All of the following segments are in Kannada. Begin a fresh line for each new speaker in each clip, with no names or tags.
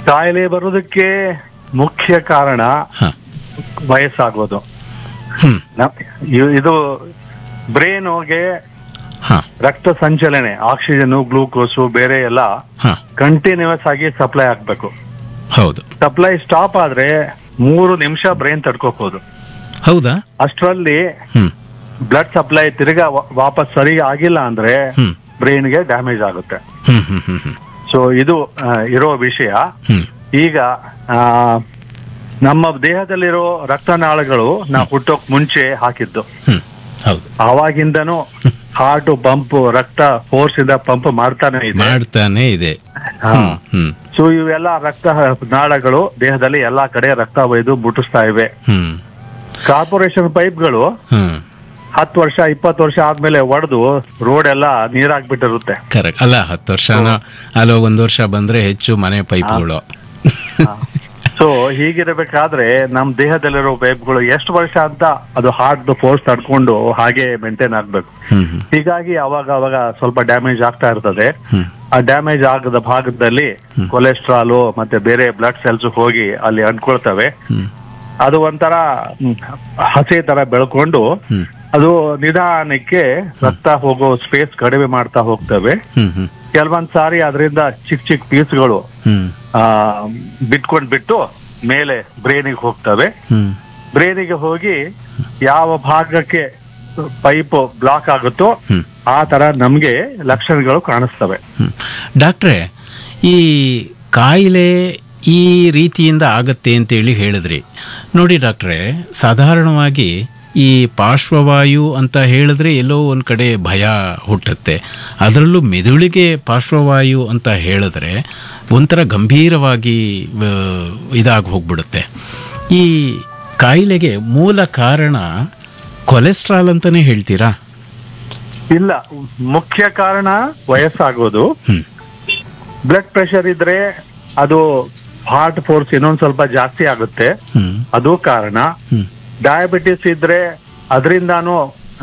ಕಾಯಿಲೆ ಬರೋದಕ್ಕೆ ಮುಖ್ಯ ಕಾರಣ
ಹ
ವಯಸ್ಸಾಗೋದು
ಹ್ಮ್
ನ- ಇ- ಇದು ಬ್ರೈನ್ಗೆ
ಹ
ರಕ್ತ ಸಂಚಲನೆ ಆಕ್ಸಿಜನ್ ಗ್ಲೂಕೋಸು ಬೇರೆ ಎಲ್ಲ
ಹ
ಕಂಟಿನ್ಯೂಸ್ ಆಗಿ ಸಪ್ಲೈ ಆಗ್ಬೇಕು
ಹೌದು
ಸಪ್ಲೈ ಸ್ಟಾಪ್ ಆದ್ರೆ ಮೂರು ನಿಮಿಷ ಬ್ರೈನ್ ತಡ್ಕೋಬಹುದು
ಹೌದಾ
ಅಷ್ಟರಲ್ಲಿ
ಹ್ಮ್
ಬ್ಲಡ್ ಸಪ್ಲೈ ತಿರ್ಗಾ ವಾ- ವಾಪಸ್ ಸರಿ ಆಗಿಲ್ಲ ಅಂದ್ರೆ
ಹ್ಮ್
ಬ್ರೈನ್ಗೆ ಡ್ಯಾಮೇಜ್ ಆಗುತ್ತೆ
ಹ್ಮ್ ಹ್ಮ್ ಹ್ಮ್ ಹ್ಮ್
ಸೊ ಇದು ಆ, ಇರೋ ವಿಷಯ
ಹ್ಮ್
ಈಗ ಆ, ನಮ್ಮ ದೇಹದಲ್ಲಿರೋ ರಕ್ತನಾಳಗಳು ನಾವು ಹುಟ್ಟೋಕ್ ಮುಂಚೆ ಹಾಕಿದ್ದು
ಹ್ಮ್ ಹೌದು
ಆವಾಗಿಂದನೂ ಹಾರ್ಟ್ ಪಂಪ್ ರಕ್ತ ಫೋರ್ಸ್ ಇಂದ ಪಂಪ್ ಮಾಡ್ತಾನೆ ಇದೆ
ಮಾಡ್ತಾನೆ ಇದೆ
ಹಾ.
ಹ್ಮ್ ಹ್ಮ್
ಸೊ ಇವೆಲ್ಲ ರಕ್ತ ನಾಳಗಳು ದೇಹದಲ್ಲಿ ಎಲ್ಲಾ ಕಡೆ ರಕ್ತ ಒಯ್ದು ಮುಟ್ಟಿಸ್ತಾ ಇವೆ
ಹ್ಮ್
ಕಾರ್ಪೊರೇಷನ್ ಪೈಪ್ಗಳು
ಹ್ಮ್
ಹತ್ತು ವರ್ಷ ಇಪ್ಪತ್ತು ವರ್ಷ ಆದ್ಮೇಲೆ ಒಡೆದು ರೋಡ್ ಎಲ್ಲ ನೀರಾಗ್ಬಿಟ್ಟಿರುತ್ತೆ
ಕರೆಕ್ಟ್ ಅಲ್ಲ ಹತ್ತು ವರ್ಷನ ಅಲ್ಲ ಒಂದ್ ವರ್ಷ ಬಂದ್ರೆ ಹೆಚ್ಚು ಮನೆ ಪೈಪ್ಗಳು
ಸೊ ಹೀಗಿರಬೇಕಾದ್ರೆ ನಮ್ ದೇಹದಲ್ಲಿರೋ ಪೈಪ್ಗಳು ಎಷ್ಟು ವರ್ಷ ಅಂತ ಅದು ಹಾರ್ಟ್ ಫೋರ್ಸ್ ತಡ್ಕೊಂಡು ಹಾಗೆ ಮೇಂಟೈನ್ ಆಗ್ಬೇಕು
ಹ್ಮ್ ಹ್ಮ್
ಹೀಗಾಗಿ ಅವಾಗ ಅವಾಗ ಸ್ವಲ್ಪ ಡ್ಯಾಮೇಜ್ ಆಗ್ತಾ ಇರ್ತದೆ
ಹ್ಮ್
ಆ ಡ್ಯಾಮೇಜ್ ಆಗದ ಭಾಗದಲ್ಲಿ ಕೊಲೆಸ್ಟ್ರಾಲು ಮತ್ತೆ ಬೇರೆ ಬ್ಲಡ್ ಸೆಲ್ಸ್ ಹೋಗಿ ಅಲ್ಲಿ ಅಂಟ್ಕೊಳ್ತವೆ
ಹ್ಮ್
ಅದು ಒಂಥರ ಹ್ಮ್, ಹಸೆ ತರ ಬೆಳ್ಕೊಂಡು
ಹ್ಮ್
ಅದು ನಿಧಾನಕ್ಕೆ ರಕ್ತ ಹೋಗೋ ಸ್ಪೇಸ್ ಕಡಿಮೆ ಮಾಡ್ತಾ ಹೋಗ್ತವೆ
ಹ್ಮ್ ಹ್ಮ್
ಕೆಲವೊಂದ್ ಸಾರಿ ಅದರಿಂದ ಚಿಕ್ಕ ಚಿಕ್ಕ ಪೀಸ್ಗಳು
ಹ್ಮ್
ಆ ಬಿಟ್ಕೊಂಡ್ ಬಿಟ್ಟು ಮೇಲೆ ಬ್ರೈನಿಗೆ ಹೋಗ್ತವೆ
ಹ್ಮ್
ಬ್ರೈನಿಗೆ ಹೋಗಿ ಯಾವ ಭಾಗಕ್ಕೆ ಪೈಪ್ ಬ್ಲಾಕ್ ಆಗುತ್ತೋ
ಹ್ಮ್.
ಆ ತರ ನಮ್ಗೆ ಲಕ್ಷಣಗಳು ಕಾಣಿಸ್ತವೆ
ಹ್ಮ್. ಡಾಕ್ಟ್ರೆ ಈ ಕಾಯಿಲೆ ಈ ರೀತಿಯಿಂದ ಆಗತ್ತೆ ಅಂತೇಳಿ ಹೇಳಿದ್ರಿ ನೋಡಿ ಡಾಕ್ಟ್ರೆ ಸಾಧಾರಣವಾಗಿ ಈ ಪಾರ್ಶ್ವವಾಯು ಅಂತ ಹೇಳಿದ್ರೆ ಎಲ್ಲೋ ಒಂದು ಕಡೆ ಭಯ ಹುಟ್ಟುತ್ತೆ ಅದರಲ್ಲೂ ಮೆದುಳಿಗೆ ಪಾರ್ಶ್ವವಾಯು ಅಂತ ಹೇಳಿದ್ರೆ ಒಂಥರ ಗಂಭೀರವಾಗಿ ಆ, ಇದಾಗಿ ಹೋಗ್ಬಿಡುತ್ತೆ ಈ ಕಾಯಿಲೆಗೆ ಮೂಲ ಕಾರಣ ಕೊಲೆಸ್ಟ್ರಾಲ್ ಅಂತಲೇ ಹೇಳ್ತೀರಾ
ಇಲ್ಲ ಮುಖ್ಯ ಕಾರಣ ವಯಸ್ಸಾಗೋದು
ಹ್ಮ್
ಬ್ಲಡ್ ಪ್ರೆಷರ್ ಇದ್ರೆ ಅದು ಹಾರ್ಟ್ ಫೋರ್ಸ್ ಇನ್ನೊಂದ್ ಸ್ವಲ್ಪ ಜಾಸ್ತಿ ಆಗುತ್ತೆ
ಹ್ಮ್
ಅದು ಕಾರಣ
ಹ್ಮ್
ಡಯಾಬಿಟಿಸ್ ಇದ್ರೆ ಅದರಿಂದಾನು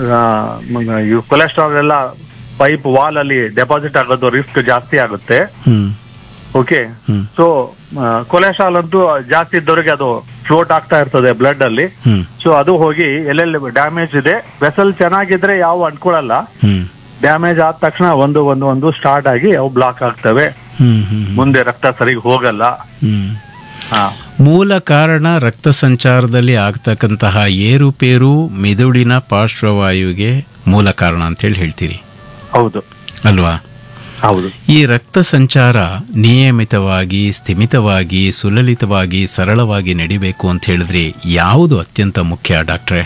ಕೊಲೆಸ್ಟ್ರಾಲ್ ಎಲ್ಲ ಪೈಪ್ ವಾಲ್ ಅಲ್ಲಿ ಡೆಪಾಸಿಟ್ ಆಗೋದು ರಿಸ್ಕ್ ಜಾಸ್ತಿ ಆಗುತ್ತೆ
hmm
okay
hmm
so cholesterol ಅಂತೂ ಜಾಸ್ತಿ ಇದ್ದವರಿಗೆ ಅದು ಫ್ಲೋಟ್ ಆಗ್ತಾ ಇರ್ತದೆ ಬ್ಲಡ್ ಅಲ್ಲಿ
ಹ್ಮ್
ಸೊ ಅದು ಹೋಗಿ ಎಲ್ಲೆಲ್ಲಿ ಡ್ಯಾಮೇಜ್ ಇದೆ ವೆಸಲ್ ಚೆನ್ನಾಗಿದ್ರೆ ಯಾವ ಅಂಟ್ಕೊಳಲ್ಲ
ಹ್ಮ್
ಡ್ಯಾಮೇಜ್ ಆದ ತಕ್ಷಣ ಒಂದು ಒಂದು ಒಂದು ಸ್ಟಾರ್ಟ್ ಆಗಿ ಅವು ಬ್ಲಾಕ್ ಆಗ್ತವೆ
ಹ್ಮ್ ಹ್ಮ್
ಮುಂದೆ ರಕ್ತ ಸರಿಗೆ ಹೋಗಲ್ಲ
ಹ್ಮ್
ಹಾ
ಮೂಲ ಕಾರಣ ರಕ್ತ ಸಂಚಾರದಲ್ಲಿ ಆಗ್ತಕ್ಕಂತಹ ಏರುಪೇರು ಮೆದುಳಿನ ಪಾರ್ಶ್ವವಾಯುವಿಗೆ ಮೂಲ ಕಾರಣ ಅಂತೇಳಿ ಹೇಳ್ತೀರಿ
ಹೌದು
ಅಲ್ವಾ
ಹೌದು
ಈ ರಕ್ತ ಸಂಚಾರ ನಿಯಮಿತವಾಗಿ ಸ್ಥಿಮಿತವಾಗಿ ಸುಲಲಿತವಾಗಿ ಸರಳವಾಗಿ ನಡಿಬೇಕು ಅಂತ ಹೇಳಿದ್ರೆ ಯಾವುದು ಅತ್ಯಂತ ಮುಖ್ಯ ಡಾಕ್ಟ್ರೆ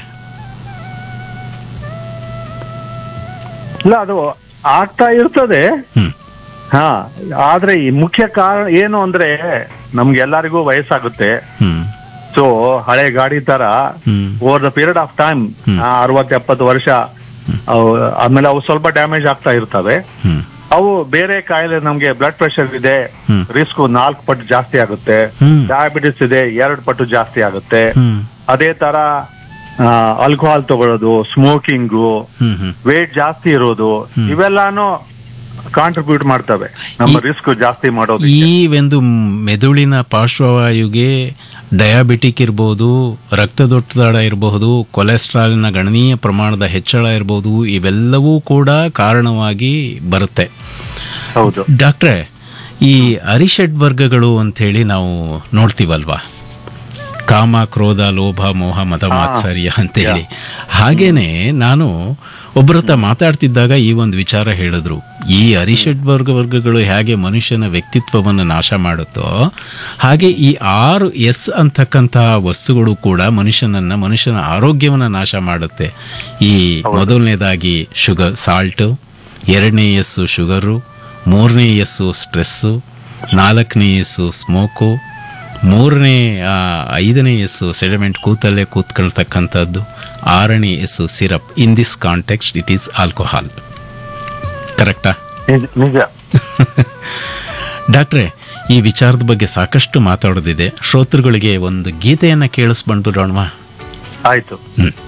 ಇಲ್ಲ ಅದು ಆಗ್ತಾ ಇರ್ತದೆ
ಹ್ಮ್
ಹಾ ಆದ್ರೆ ಈ ಮುಖ್ಯ ಕಾರಣ ಏನು ಅಂದ್ರೆ ನಮ್ಗೆ ಎಲ್ಲರಿಗೂ ವಯಸ್ಸಾಗುತ್ತೆ
ಹ್ಮ್
ಸೊ ಹಳೆ ಗಾಡಿ ತರ
hmm
over the period of time ಅರವತ್ ಎಪ್ಪತ್ತು ವರ್ಷ ಅವು ಆಮೇಲೆ ಅವು ಸ್ವಲ್ಪ ಡ್ಯಾಮೇಜ್ ಆಗ್ತಾ ಇರ್ತವೆ
ಹ್ಮ್
ಅವು ಬೇರೆ ಕಾಯಿಲೆ ನಮ್ಗೆ ಬ್ಲಡ್ ಪ್ರೆಷರ್ ಇದೆ
ಹ್ಮ್.
ರಿಸ್ಕ್ ನಾಲ್ಕು ಪಟ್ಟು ಜಾಸ್ತಿ ಆಗುತ್ತೆ
ಹ್ಮ್.
ಡಯಾಬಿಟಿಸ್ ಇದೆ ಎರಡು ಪಟ್ಟು ಜಾಸ್ತಿ ಆಗುತ್ತೆ
ಹ್ಮ್
ಅದೇ ತರ ಆಲ್ಕೋಹಾಲ್ ತಗೊಳ್ಳೋದು ಸ್ಮೋಕಿಂಗು
ಹ್ಮ್ ಹ್ಮ್
ವೇಟ್ ಜಾಸ್ತಿ ಇರೋದು ಇವೆಲ್ಲಾನು ಕಾಂಟ್ರಿಬ್ಯೂಟ್ ಮಾಡ್ತವೆ ನಮ್ಮ ರಿಸ್ಕ್ ಜಾಸ್ತಿ ಮಾಡೋದು
ಈ ಒಂದು ಮೆದುಳಿನ ಪಾರ್ಶ್ವವಾಯುಗೆ ಡಯಾಬಿಟಿಕ್ ಇರ್ಬೋದು ರಕ್ತದೊತ್ತಡ ಇರಬಹುದು ಕೊಲೆಸ್ಟ್ರಾಲಿನ ಗಣನೀಯ ಪ್ರಮಾಣದ ಹೆಚ್ಚಳ ಇರಬಹುದು ಇವೆಲ್ಲವೂ ಕೂಡ ಕಾರಣವಾಗಿ ಬರುತ್ತೆ
ಹೌದು
ಡಾಕ್ಟ್ರೆ ಈ ಅರಿಷಡ್ ವರ್ಗಗಳು ಅಂಥೇಳಿ ನಾವು ನೋಡ್ತೀವಲ್ವಾ ಕಾಮ ಕ್ರೋಧ ಲೋಭ ಮೋಹ ಮದ ಮಾತ್ಸರ್ಯ ಅಂತೇಳಿ ಹಾಗೇನೆ ನಾನು ಒಬ್ಬರ ಹತ್ರ ಮಾತಾಡ್ತಿದ್ದಾಗ ಈ ಒಂದು ವಿಚಾರ ಹೇಳಿದ್ರು ಈ ಅರಿಷಡ್ ವರ್ಗ ವರ್ಗಗಳು ಹೇಗೆ ಮನುಷ್ಯನ ವ್ಯಕ್ತಿತ್ವವನ್ನು ನಾಶ ಮಾಡುತ್ತೋ ಹಾಗೆ ಈ ಆರು ಎಸ್ ಅಂತಕ್ಕಂತಹ ವಸ್ತುಗಳು ಕೂಡ ಮನುಷ್ಯನನ್ನ ಮನುಷ್ಯನ ಆರೋಗ್ಯವನ್ನು ನಾಶ ಮಾಡುತ್ತೆ ಈ ಮೊದಲನೇದಾಗಿ ಶುಗರ್ ಸಾಲ್ಟು ಎರಡನೇ ಎಸ್ಸು ಶುಗರು ಮೂರನೇ ಎಸ್ಸು ಸ್ಟ್ರೆಸ್ಸು ನಾಲ್ಕನೇ ಎಸ್ಸು ಸ್ಮೋಕು ಮೂರನೇ ಆ, ಐದನೇ ಎಸ್ಸು ಸೆಡಿಮೆಂಟ್ ಕೂತಲ್ಲೇ ಕೂತ್ಕೊಳ್ತಕ್ಕಂಥದ್ದು ಆರನೇ S syrup in this context it is alcohol ಕರೆಕ್ಟಾ
ನಿಜ- ನಿಜ
ಡಾಕ್ಟ್ರೆ ಈ ವಿಚಾರದ ಬಗ್ಗೆ ಸಾಕಷ್ಟು ಮಾತಾಡೋದಿದೆ ಶ್ರೋತೃಗಳಿಗೆ ಒಂದು ಗೀತೆಯನ್ನು ಕೇಳಿಸ್ಬಂದ್ಬಿಡೋಣವಾ
ಆಯ್ತು
ಹ್ಮ್